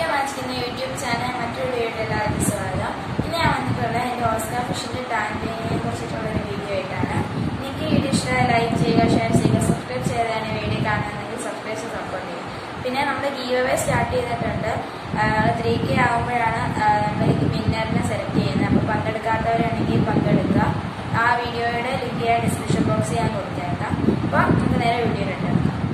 media വാച്ചിക്കുന്ന YouTube channel മറ്റൊരു വീഡിയോയുടെ എല്ലാവർക്കും സ്വാഗതം ഇന്ന് ഞാൻ വന്നിട്ടുള്ള എൻ്റെ ഓസ്കാർ ഫിഷിൻ്റെ ടാങ്കിനെ കുറിച്ചിട്ടുള്ള ഒരു വീഡിയോ ആയിട്ടാണ് എനിക്ക് വീഡിയോ ഇഷ്ടമായി ലൈക്ക് ചെയ്യുക ഷെയർ ചെയ്യുക സബ്സ്ക്രൈബ് ചെയ്താണ് വീഡിയോ കാണുന്നതെങ്കിൽ സബ്സ്ക്രൈബ് ചെയ്ത് സപ്പോർട്ട് ചെയ്യുക പിന്നെ നമ്മൾ ഗീവ് അവേ സ്റ്റാർട്ട് ചെയ്തിട്ടുണ്ട് ത്രീ കെ ആകുമ്പോഴാണ് നമ്മൾ വിന്നറിനെ സെലക്ട് ചെയ്യുന്നത് അപ്പോൾ പങ്കെടുക്കാത്തവരാണെങ്കിൽ പങ്കെടുക്കുക ആ വീഡിയോയുടെ ലിങ്ക് ഞാൻ ഡിസ്ക്രിപ്ഷൻ ബോക്സിൽ ഞാൻ കൊടുത്തേക്കാം അപ്പോൾ നമുക്ക് നേരെ വീഡിയോയിലുണ്ട്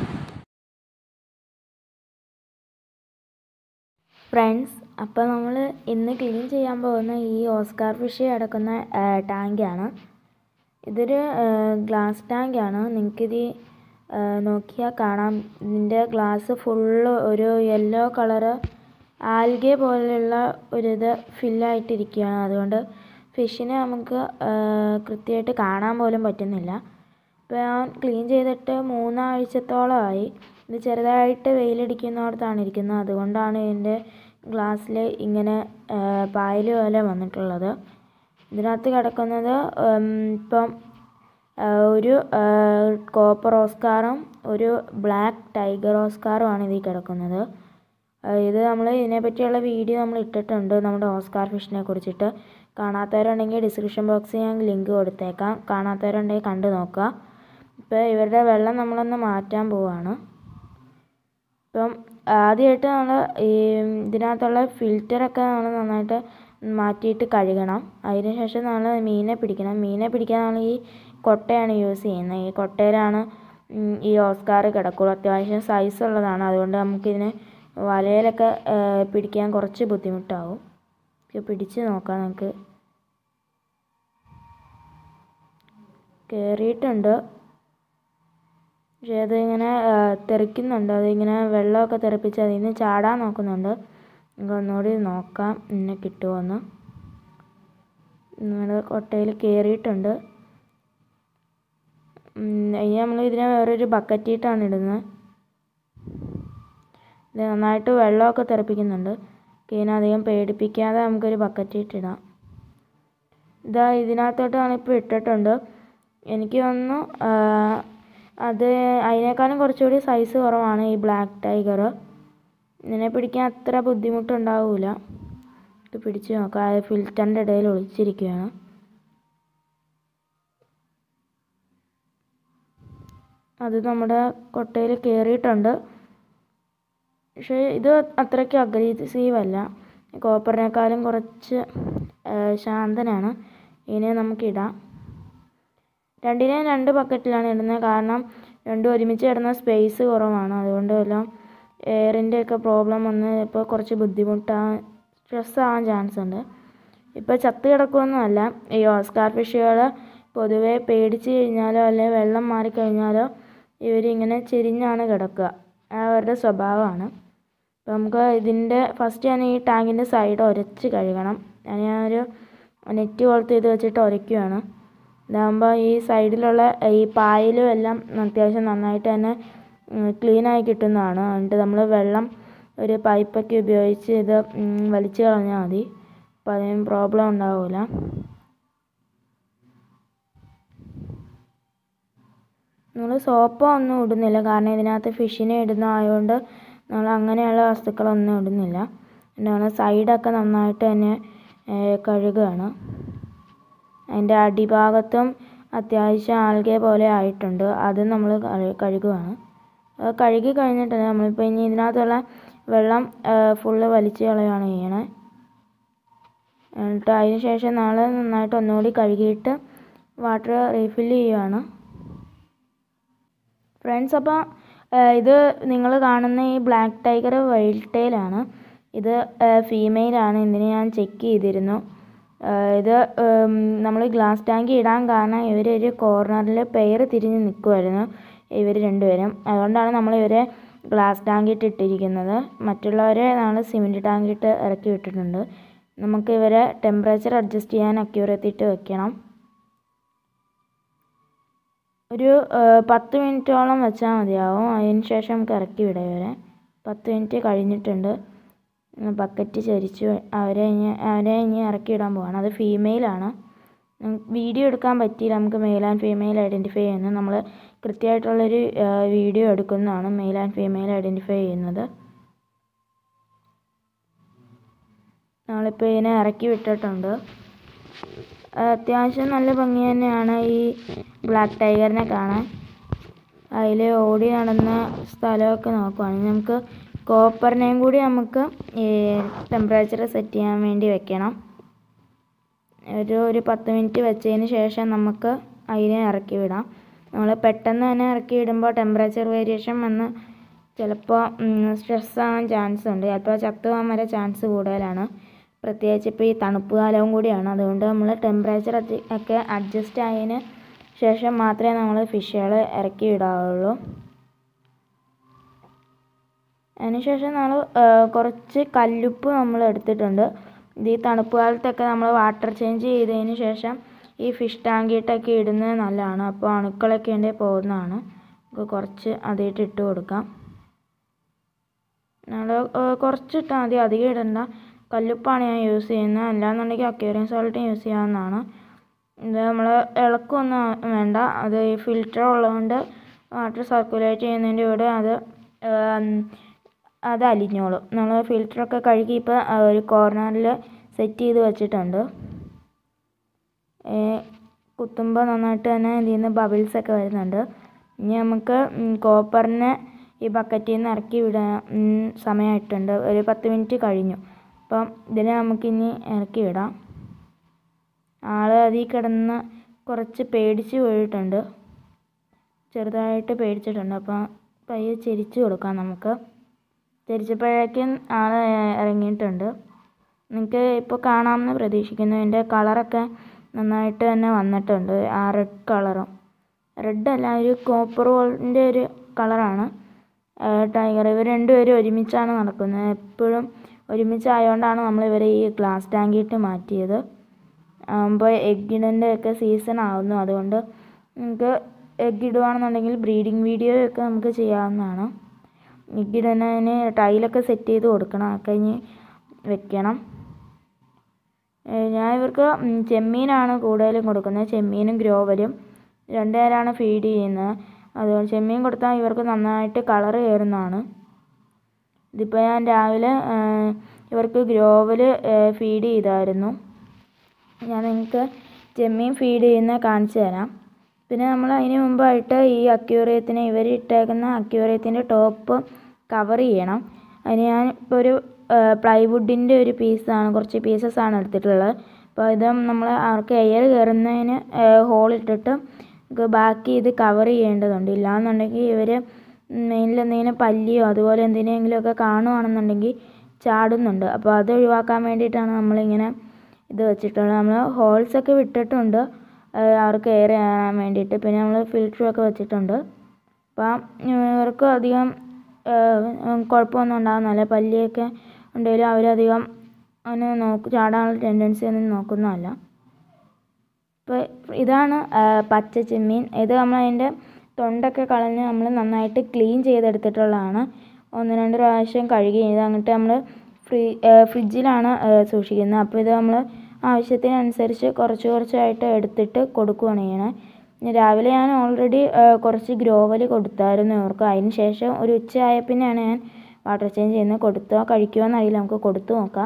ഫ്രണ്ട്സ് അപ്പോൾ നമ്മൾ ഇന്ന് ക്ലീൻ ചെയ്യാൻ പോകുന്ന ഈ ഓസ്കാർ ഫിഷ് കിടക്കുന്ന ടാങ്കാണ് ഇതൊരു ഗ്ലാസ് ടാങ്കാണ് നിങ്ങൾക്കിത് നോക്കിയാൽ കാണാം ഇതിൻ്റെ ഗ്ലാസ് ഫുള്ള് ഒരു യെല്ലോ കളറ് ആൽഗെ പോലെയുള്ള ഒരിത് ഫില്ലായിട്ടിരിക്കുകയാണ് അതുകൊണ്ട് ഫിഷിനെ നമുക്ക് കൃത്യമായിട്ട് കാണാൻ പോലും പറ്റുന്നില്ല ഇപ്പോൾ ഞാൻ ക്ലീൻ ചെയ്തിട്ട് മൂന്നാഴ്ചത്തോളമായി ഇത് ചെറുതായിട്ട് വെയിലടിക്കുന്നിടത്താണ് ഇരിക്കുന്നത് അതുകൊണ്ടാണ് ഇതിൻ്റെ ഗ്ലാസ്സിൽ ഇങ്ങനെ പായൽ പോലെ വന്നിട്ടുള്ളത് ഇതിനകത്ത് കിടക്കുന്നത് ഇപ്പം ഒരു കോപ്പർ ഓസ്കാറും ഒരു ബ്ലാക്ക് ടൈഗർ ഓസ്കാറുമാണ് ഇതിൽ കിടക്കുന്നത് ഇത് നമ്മൾ ഇതിനെപ്പറ്റിയുള്ള വീഡിയോ നമ്മൾ ഇട്ടിട്ടുണ്ട് നമ്മുടെ ഓസ്കാർ ഫിഷിനെ കുറിച്ചിട്ട് കാണാത്തവരുണ്ടെങ്കിൽ ഡിസ്ക്രിപ്ഷൻ ബോക്സിൽ ഞാൻ ലിങ്ക് കൊടുത്തേക്കാം കാണാത്തവരുണ്ടെങ്കിൽ കണ്ടു നോക്കുക ഇപ്പോൾ ഇവരുടെ വെള്ളം നമ്മളൊന്ന് മാറ്റാൻ പോവാണ് ഇപ്പം ആദ്യമായിട്ട് നമ്മൾ ഈ ഇതിനകത്തുള്ള ഫിൽറ്ററൊക്കെ നമ്മൾ നന്നായിട്ട് മാറ്റിയിട്ട് കഴുകണം അതിന് ശേഷം നമ്മൾ മീനെ പിടിക്കണം മീനെ പിടിക്കാൻ നമ്മൾ ഈ കൊട്ടയാണ് യൂസ് ചെയ്യുന്നത് ഈ കൊട്ടയിലാണ് ഈ ഓസ്കാർ കിടക്കുള്ളൂ അത്യാവശ്യം സൈസ് ഉള്ളതാണ് അതുകൊണ്ട് നമുക്കിതിനെ വലയിലൊക്കെ പിടിക്കാൻ കുറച്ച് ബുദ്ധിമുട്ടാവും പിടിച്ച് നോക്കാം നമുക്ക് കയറിയിട്ടുണ്ട് പക്ഷേ അതിങ്ങനെ തെറിക്കുന്നുണ്ട് അതിങ്ങനെ വെള്ളമൊക്കെ തെറിപ്പിച്ച് അതിൽ നിന്ന് ചാടാൻ നോക്കുന്നുണ്ട് നമുക്ക് ഒന്നുകൂടി നോക്കാം ഇന്നെ കിട്ടുമോയെന്ന് നമ്മുടെ കൊട്ടയിൽ കയറിയിട്ടുണ്ട് ഇനി നമ്മൾ ഇതിനെ വേറൊരു ബക്കറ്റിയിട്ടാണ് ഇടുന്നത് ഇത് നന്നായിട്ട് വെള്ളമൊക്കെ തെറിപ്പിക്കുന്നുണ്ട് ഇതിനെ അധികം പേടിപ്പിക്കാതെ നമുക്കൊരു ബക്കറ്റിട്ടിടാം ഇതാ ഇതിനകത്തോട്ടാണ് ഇപ്പോൾ ഇട്ടിട്ടുണ്ട് എനിക്ക് തോന്നുന്നു അത് അതിനേക്കാളും കുറച്ചുകൂടി സൈസ് കുറവാണ് ഈ ബ്ലാക്ക് ടൈഗർ ഇതിനെ പിടിക്കാൻ അത്ര ബുദ്ധിമുട്ടുണ്ടാവില്ല ഇത് പിടിച്ച് നോക്കാം അത് ഫിൽറ്ററിൻ്റെ ഇടയിൽ ഒളിച്ചിരിക്കുകയാണ് അത് നമ്മുടെ കൊട്ടയിൽ കയറിയിട്ടുണ്ട് പക്ഷേ ഇത് അത്രയ്ക്ക് അഗ്രസീവ് അല്ല കോപ്പറിനേക്കാളും കുറച്ച് ശാന്തനാണ് ഇതിനെ നമുക്കിടാം രണ്ടിനെയും രണ്ട് ബക്കറ്റിലാണ് ഇടുന്നത് കാരണം രണ്ടും ഒരുമിച്ച് ഇടുന്ന സ്പേസ് കുറവാണ് അതുകൊണ്ട് എല്ലാം എയറിൻ്റെ ഒക്കെ പ്രോബ്ലം വന്ന് ഇപ്പോൾ കുറച്ച് ബുദ്ധിമുട്ടാകാൻ സ്ട്രെസ് ആവാൻ ചാൻസ് ഉണ്ട് ഇപ്പോൾ ചത്ത് കിടക്കുമൊന്നുമല്ല ഈ ഓസ്കാർ ഫിഷുകൾ പൊതുവേ പേടിച്ച് കഴിഞ്ഞാലോ അല്ലെങ്കിൽ വെള്ളം മാറിക്കഴിഞ്ഞാലോ ഇവരിങ്ങനെ ചെരിഞ്ഞാണ് കിടക്കുക അവരുടെ സ്വഭാവമാണ് അപ്പോൾ നമുക്ക് ഇതിൻ്റെ ഫസ്റ്റ് ഞാൻ ഈ ടാങ്കിൻ്റെ സൈഡ് ഉരച്ച് കഴുകണം ഞാനൊരു നെറ്റ് പോലത്തെ ഇത് വെച്ചിട്ട് ഉരയ്ക്കുകയാണ് ഇതാകുമ്പോൾ ഈ സൈഡിലുള്ള ഈ പായലും എല്ലാം അത്യാവശ്യം നന്നായിട്ട് തന്നെ ക്ലീനായി കിട്ടുന്നതാണ് എന്നിട്ട് നമ്മൾ വെള്ളം ഒരു പൈപ്പൊക്കെ ഉപയോഗിച്ച് ഇത് വലിച്ചു കളഞ്ഞാൽ മതി അപ്പോൾ അതിന് പ്രോബ്ലം ഉണ്ടാവില്ല നമ്മൾ സോപ്പോ ഒന്നും ഇടുന്നില്ല കാരണം ഇതിനകത്ത് ഫിഷിനെ ഇടുന്ന ആയതുകൊണ്ട് നമ്മൾ അങ്ങനെയുള്ള വസ്തുക്കളൊന്നും ഇടുന്നില്ല നമ്മൾ സൈഡൊക്കെ നന്നായിട്ട് തന്നെ കഴുകുകയാണ് അതിൻ്റെ അടിഭാഗത്തും അത്യാവശ്യം ആൽഗെ പോലെ ആയിട്ടുണ്ട് അത് നമ്മൾ കഴുകുകയാണ് കഴുകി കഴിഞ്ഞിട്ട് നമ്മളിപ്പോൾ ഇനി ഇതിനകത്തുള്ള വെള്ളം ഫുള്ള് വലിച്ചു കളയുകയാണ് ചെയ്യണേ എന്നിട്ട് അതിന് ശേഷം നമ്മൾ നന്നായിട്ട് ഒന്നുകൂടി കഴുകിയിട്ട് വാട്ടർ റീഫിൽ ചെയ്യുകയാണ് ഫ്രണ്ട്സ് അപ്പോൾ ഇത് നിങ്ങൾ കാണുന്ന ഈ ബ്ലാക്ക് ടൈഗർ വൈൽഡ് ടെയിലാണ് ഇത് ഫീമെയിലാണ് ഇതിന് ഞാൻ ചെക്ക് ചെയ്തിരുന്നു ഇത് നമ്മൾ ഗ്ലാസ് ടാങ്ക് ഇടാൻ കാരണം ഇവരൊരു കോർണറിൽ പെയർ തിരിഞ്ഞ് നിൽക്കുമായിരുന്നു ഇവർ രണ്ടുപേരും അതുകൊണ്ടാണ് നമ്മൾ ഇവരെ ഗ്ലാസ് ടാങ്കിട്ട് ഇട്ടിരിക്കുന്നത് മറ്റുള്ളവരെ നമ്മൾ സിമെൻറ്റ് ടാങ്കിട്ട് ഇറക്കി വിട്ടിട്ടുണ്ട് നമുക്ക് ഇവരെ ടെമ്പറേച്ചർ അഡ്ജസ്റ്റ് ചെയ്യാൻ അക്യൂറത്തിട്ട് വെക്കണം ഒരു പത്ത് മിനിറ്റോളം വെച്ചാൽ മതിയാവും അതിന് ശേഷം നമുക്ക് ഇറക്കി വിടാം ഇവരെ പത്ത് മിനിറ്റ് കഴിഞ്ഞിട്ടുണ്ട് ബക്കറ്റ് ചരിച്ചു അവരെ ഇനി അവരെ ഇനി ഇറക്കി ഇടാൻ പോവാണ് അത് ഫീമെയിലാണ് വീഡിയോ എടുക്കാൻ പറ്റിയില്ല നമുക്ക് മെയിൽ ആൻഡ് ഫീമെയിൽ ഐഡൻറ്റിഫൈ ചെയ്യുന്നത് നമ്മൾ കൃത്യമായിട്ടുള്ളൊരു ആ, വീഡിയോ എടുക്കുന്നതാണ് മെയിൽ ആൻഡ് ഫീമെയിൽ ഐഡൻറ്റിഫൈ ചെയ്യുന്നത് നമ്മളിപ്പോൾ ഇതിനെ ഇറക്കി വിട്ടിട്ടുണ്ട് അത്യാവശ്യം നല്ല ഭംഗി തന്നെയാണ് ഈ ബ്ലാക്ക് ടൈഗറിനെ കാണാൻ അതിൽ ഓടി നടന്ന സ്ഥലമൊക്കെ നോക്കുവാണെങ്കിൽ നമുക്ക് കോപ്പറിനെയും കൂടി നമുക്ക് ഈ ടെമ്പറേച്ചർ സെറ്റ് ചെയ്യാൻ വേണ്ടി വെക്കണം ഒരു ഒരു പത്ത് മിനിറ്റ് വെച്ചതിന് ശേഷം നമുക്ക് അതിനെ ഇറക്കി വിടാം നമ്മൾ പെട്ടെന്ന് തന്നെ ഇറക്കി വിടുമ്പോൾ ടെമ്പറേച്ചർ വേരിയേഷൻ വന്ന് ചിലപ്പോൾ സ്ട്രെസ് ആവാൻ ചാൻസ് ഉണ്ട് ചിലപ്പോൾ ചത്തു പോകാൻ വരെ ചാൻസ് കൂടുതലാണ് പ്രത്യേകിച്ച് ഇപ്പോൾ ഈ തണുപ്പ് കാലവും കൂടിയാണ് അതുകൊണ്ട് നമ്മൾ ടെമ്പറേച്ചർ ഒക്കെ അഡ്ജസ്റ്റ് ആയതിന് ശേഷം മാത്രമേ നമ്മൾ ഫിഷുകൾ ഇറക്കി വിടാവുള്ളൂ അതിനുശേഷം നമ്മൾ കുറച്ച് കല്ലുപ്പ് നമ്മൾ എടുത്തിട്ടുണ്ട് ഇത് ഈ തണുപ്പ് കാലത്തൊക്കെ നമ്മൾ വാട്ടർ ചേഞ്ച് ചെയ്തതിന് ശേഷം ഈ ഫിഷ് ടാങ്കിയിട്ടൊക്കെ ഇടുന്നത് നല്ലതാണ് അപ്പോൾ അണുക്കളൊക്കെ ഉണ്ടെങ്കിൽ പോകുന്നതാണ് നമുക്ക് കുറച്ച് അതിട്ട് ഇട്ട് കൊടുക്കാം നമ്മൾ കുറച്ച് ഇട്ടാൽ മതി അധികം ഇടണ്ട കല്ലുപ്പാണ് ഞാൻ യൂസ് ചെയ്യുന്നത് അല്ലാന്നുണ്ടെങ്കിൽ അക്വേറിയം സോൾട്ട് യൂസ് ചെയ്യാവുന്നതാണ് ഇത് നമ്മൾ ഇളക്കൊന്നും വേണ്ട അത് ഈ ഫിൽറ്റർ ഉള്ളതുകൊണ്ട് വാട്ടർ സർക്കുലേറ്റ് ചെയ്യുന്നതിൻ്റെ കൂടെ അത് അത് അലിഞ്ഞോളും നമ്മൾ ഫിൽറ്ററൊക്കെ കഴുകി ഇപ്പോൾ ഒരു കോർണറിൽ സെറ്റ് ചെയ്ത് വെച്ചിട്ടുണ്ട് കുത്തുമ്പോൾ നന്നായിട്ട് തന്നെ ഇതിൽ നിന്ന് ബബിൾസ് ഒക്കെ വരുന്നുണ്ട് ഇനി നമുക്ക് കോപ്പറിനെ ഈ ബക്കറ്റിൽ നിന്ന് ഇറക്കി വിടാൻ സമയമായിട്ടുണ്ട് ഒരു പത്ത് മിനിറ്റ് കഴിഞ്ഞു അപ്പം ഇതിനെ നമുക്കിനി ഇറക്കി വിടാം ആൾ അതിൽ കിടന്ന് കുറച്ച് പേടിച്ച് പോയിട്ടുണ്ട് ചെറുതായിട്ട് പേടിച്ചിട്ടുണ്ട് അപ്പം പയ്യെ ചെരിച്ച് കൊടുക്കാം നമുക്ക് ചെരിച്ചപ്പോഴേക്കും ആൾ ഇറങ്ങിയിട്ടുണ്ട് നിങ്ങൾക്ക് ഇപ്പോൾ കാണാമെന്ന് പ്രതീക്ഷിക്കുന്നു എൻ്റെ കളറൊക്കെ നന്നായിട്ട് തന്നെ വന്നിട്ടുണ്ട് ആ റെഡ് കളറും റെഡ് അല്ല ഒരു കോപ്പർ ഗോൾഡിൻ്റെ ഒരു കളറാണ് ടൈഗർ ഇവർ രണ്ടുപേരും ഒരുമിച്ചാണ് നടക്കുന്നത് എപ്പോഴും ഒരുമിച്ചായതുകൊണ്ടാണ് നമ്മൾ ഇവരെ ഈ ഗ്ലാസ് ടാങ്കിയിട്ട് മാറ്റിയത് ആകുമ്പോൾ എഗ്ഗിടൻ്റെ ഒക്കെ സീസൺ ആവുന്നു അതുകൊണ്ട് നമുക്ക് എഗ്ഗ് ഇടുകയാണെന്നുണ്ടെങ്കിൽ ബ്രീഡിങ് വീഡിയോ ഒക്കെ നമുക്ക് ചെയ്യാവുന്നതാണ് എഗ്ഗ് ഇടുന്നതിന് ടൈലൊക്കെ സെറ്റ് ചെയ്ത് കൊടുക്കണം അതൊക്കെ ഇനി വെക്കണം ഞാൻ ഇവർക്ക് ചെമ്മീനാണ് കൂടുതലും കൊടുക്കുന്നത് ചെമ്മീനും ഗ്രോവലും രണ്ട് നേരമാണ് ഫീഡ് ചെയ്യുന്നത് അതുകൊണ്ട് ചെമ്മീൻ കൊടുത്താൽ ഇവർക്ക് നന്നായിട്ട് കളർ കയറുന്നതാണ് ഇതിപ്പോൾ ഞാൻ രാവിലെ ഇവർക്ക് ഗ്രോവൽ ഫീഡ് ചെയ്തായിരുന്നു ഞാൻ നിങ്ങൾക്ക് ചെമ്മീൻ ഫീഡ് ചെയ്യുന്ന കാണിച്ചു തരാം പിന്നെ നമ്മൾ അതിന് മുമ്പായിട്ട് ഈ അക്യൂറിയത്തിന് ഇവർ ഇട്ടേക്കുന്ന അക്യൂറിയത്തിൻ്റെ ടോപ്പ് കവർ ചെയ്യണം അതിന് ഞാൻ ഇപ്പോൾ ഒരു പ്ലൈവുഡിൻ്റെ ഒരു പീസാണ് കുറച്ച് പീസസ് ആണ് എടുത്തിട്ടുള്ളത് അപ്പോൾ ഇത് നമ്മൾ അവർക്ക് എയർ കയറുന്നതിന് ഹോൾ ഇട്ടിട്ട് നമുക്ക് ബാക്കി ഇത് കവർ ചെയ്യേണ്ടതുണ്ട് ഇല്ലാന്നുണ്ടെങ്കിൽ ഇവർ മെയിനിൽ എന്തെങ്കിലും പല്ലിയോ അതുപോലെ എന്തിനെങ്കിലുമൊക്കെ കാണുവാണെന്നുണ്ടെങ്കിൽ ചാടുന്നുണ്ട് അപ്പോൾ അത് ഒഴിവാക്കാൻ വേണ്ടിയിട്ടാണ് നമ്മളിങ്ങനെ ഇത് വെച്ചിട്ടുള്ളത് നമ്മൾ ഹോൾസൊക്കെ വിട്ടിട്ടുണ്ട് അവർക്ക് എയർ ചെയ്യാൻ വേണ്ടിയിട്ട് പിന്നെ നമ്മൾ ഫിൽറ്ററൊക്കെ വെച്ചിട്ടുണ്ട് അപ്പം ഇവർക്ക് അധികം കുഴപ്പമൊന്നും ഉണ്ടാകുന്നില്ല പല്ലിയൊക്കെ ഉണ്ടെങ്കിലും അവരധികം അങ്ങനെ നോക്ക് ചാടാനുള്ള ടെൻഡൻസി ഒന്നും നോക്കുന്നതല്ല ഇപ്പോൾ ഇതാണ് പച്ച ചെമ്മീൻ ഇത് നമ്മൾ അതിൻ്റെ തൊണ്ടൊക്കെ കളഞ്ഞ് നമ്മൾ നന്നായിട്ട് ക്ലീൻ ചെയ്തെടുത്തിട്ടുള്ളതാണ് ഒന്ന് രണ്ട് പ്രാവശ്യം കഴുകി ഇത് അങ്ങോട്ട് നമ്മൾ ഫ്രീ ഫ്രിഡ്ജിലാണ് സൂക്ഷിക്കുന്നത് അപ്പോൾ ഇത് നമ്മൾ ആവശ്യത്തിനനുസരിച്ച് കുറച്ച് കുറച്ചായിട്ട് എടുത്തിട്ട് കൊടുക്കുകയാണ് ചെയ്യണത് രാവിലെ ഞാൻ ഓൾറെഡി കുറച്ച് ഗ്രോവൽ കൊടുത്തായിരുന്നു ഇവർക്ക് അതിന് ശേഷം ഒരു ഉച്ച ആയ പിന്നെയാണ് ഞാൻ വാട്ടർ ചേഞ്ച് ചെയ്യുന്നത് കൊടുത്തോ കഴിക്കുമോ എന്നറിയില്ല നമുക്ക് കൊടുത്തു നോക്കാം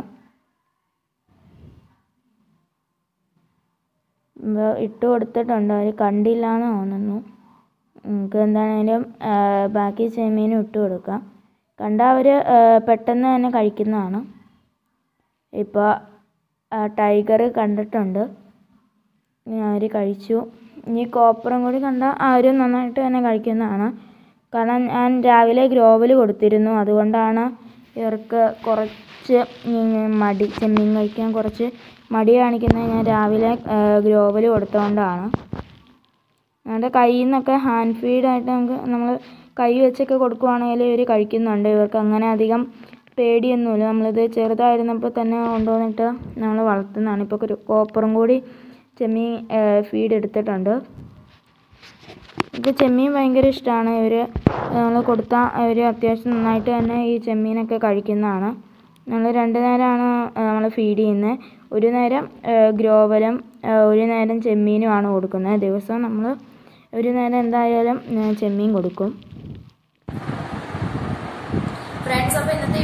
ഇട്ട് കൊടുത്തിട്ടുണ്ട് അവർ കണ്ടില്ല എന്ന് തോന്നുന്നു നമുക്ക് എന്താണേലും ബാക്കി ചെമ്മീനും ഇട്ട് കൊടുക്കാം കണ്ടാൽ അവർ പെട്ടെന്ന് തന്നെ കഴിക്കുന്നതാണ് ഇപ്പോൾ ടൈഗർ കണ്ടിട്ടുണ്ട് അവർ കഴിച്ചു ഇനി കോപ്പറും കൂടി കണ്ടാൽ അവരും നന്നായിട്ട് തന്നെ കഴിക്കുന്നതാണ് കാരണം ഞാൻ രാവിലെ ഗ്രോവൽ കൊടുത്തിരുന്നു അതുകൊണ്ടാണ് ഇവർക്ക് കുറച്ച് മടി ചെമ്മീൻ കഴിക്കാൻ കുറച്ച് മടി കാണിക്കുന്നത് ഞാൻ രാവിലെ ഗ്രോവൽ കൊടുത്തുകൊണ്ടാണ് നമ്മുടെ കയ്യിൽ നിന്നൊക്കെ ഹാൻഡ് ഫീഡായിട്ട് നമുക്ക് നമ്മൾ കൈ വെച്ചൊക്കെ കൊടുക്കുവാണെങ്കിൽ ഇവർ കഴിക്കുന്നുണ്ട് ഇവർക്ക് അങ്ങനെ അധികം പേടിയൊന്നുമില്ല നമ്മളിത് ചെറുതായിരുന്നപ്പോൾ തന്നെ കൊണ്ടുവന്നിട്ട് നമ്മൾ വളർത്തുന്നതാണ് ഇപ്പോൾ ഒരു കോപ്പറും കൂടി ചെമ്മീൻ ഫീഡ് എടുത്തിട്ടുണ്ട് എനിക്ക് ചെമ്മീൻ ഭയങ്കര ഇഷ്ടമാണ് ഇവർ നമ്മൾ കൊടുത്താൽ ഇവർ അത്യാവശ്യം നന്നായിട്ട് തന്നെ ഈ ചെമ്മീനൊക്കെ കഴിക്കുന്നതാണ് നമ്മൾ രണ്ട് നേരമാണ് നമ്മൾ ഫീഡ് ചെയ്യുന്നത് ഒരു നേരം ഗ്രോവലും ഒരു നേരം ചെമ്മീനുമാണ് കൊടുക്കുന്നത് ദിവസം നമ്മൾ ഒരു നേരം എന്തായാലും ചെമ്മീൻ കൊടുക്കും ഫ്രണ്ട്സ് അപ്പോൾ ഇന്നത്തെ